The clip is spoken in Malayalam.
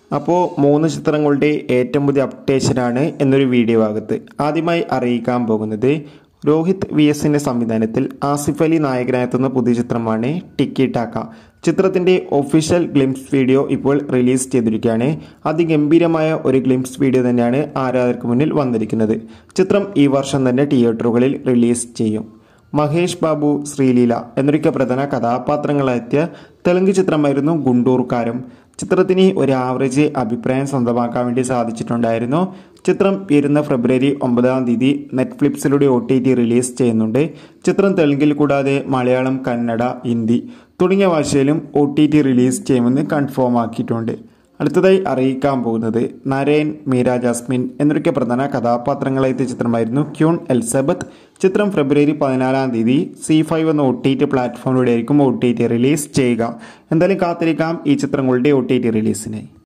അപ്പോൾ മൂന്ന് ചിത്രങ്ങളുടെ ഏറ്റവും പുതിയ അപ്ഡേഷനാണ് എന്നൊരു വീഡിയോ ഭാഗത്ത് ആദ്യമായി അറിയിക്കാൻ പോകുന്നത് രോഹിത് വി എസിൻ്റെ സംവിധാനത്തിൽ ആസിഫ് അലി നായകനായെത്തുന്ന പുതിയ ചിത്രമാണ് ടിക്കി ടാക്ക ചിത്രത്തിൻ്റെ ഒഫീഷ്യൽ ഗ്ലിംസ് വീഡിയോ ഇപ്പോൾ റിലീസ് ചെയ്തിരിക്കുകയാണ് അതിഗംഭീരമായ ഒരു ഗ്ലിംസ് വീഡിയോ തന്നെയാണ് ആരാധകർക്ക് മുന്നിൽ വന്നിരിക്കുന്നത് ചിത്രം ഈ വർഷം തന്നെ തിയേറ്ററുകളിൽ റിലീസ് ചെയ്യും മഹേഷ് ബാബു ശ്രീലീല എന്നൊക്കെ പ്രധാന കഥാപാത്രങ്ങളെത്തിയ തെലുങ്ക് ചിത്രമായിരുന്നു ഗുണ്ടൂർക്കാരം ചിത്രത്തിന് ഒരു ആവറേജ് അഭിപ്രായം സ്വന്തമാക്കാൻ വേണ്ടി സാധിച്ചിട്ടുണ്ടായിരുന്നു ചിത്രം വരുന്ന ഫെബ്രുവരി ഒമ്പതാം തീയതി നെറ്റ്ഫ്ലിക്സിലൂടെ ഒ ടി ടി റിലീസ് ചെയ്യുന്നുണ്ട് ചിത്രം തെലുങ്കിൽ കൂടാതെ മലയാളം കന്നഡ ഹിന്ദി തുടങ്ങിയ ഭാഷയിലും ഒ ടി ടി റിലീസ് ചെയ്യുമെന്ന് കൺഫേം ആക്കിയിട്ടുണ്ട് അടുത്തതായി അറിയിക്കാൻ പോകുന്നത് നരേൻ മീര ജാസ്മിൻ എന്നൊക്കെ പ്രധാന കഥാപാത്രങ്ങളെത്തിയ ചിത്രമായിരുന്നു ക്യൂൺ എൽസബത്ത് ചിത്രം ഫെബ്രുവരി പതിനാലാം തീയതി സി ഫൈവ് എന്ന ഒ ടി ടി പ്ലാറ്റ്ഫോമിലൂടെ ആയിരിക്കും ഒ ടി ടി റിലീസ് ചെയ്യുക എന്തായാലും കാത്തിരിക്കാം ഈ ചിത്രങ്ങളുടെ ഒ ടി ടി റിലീസിനായി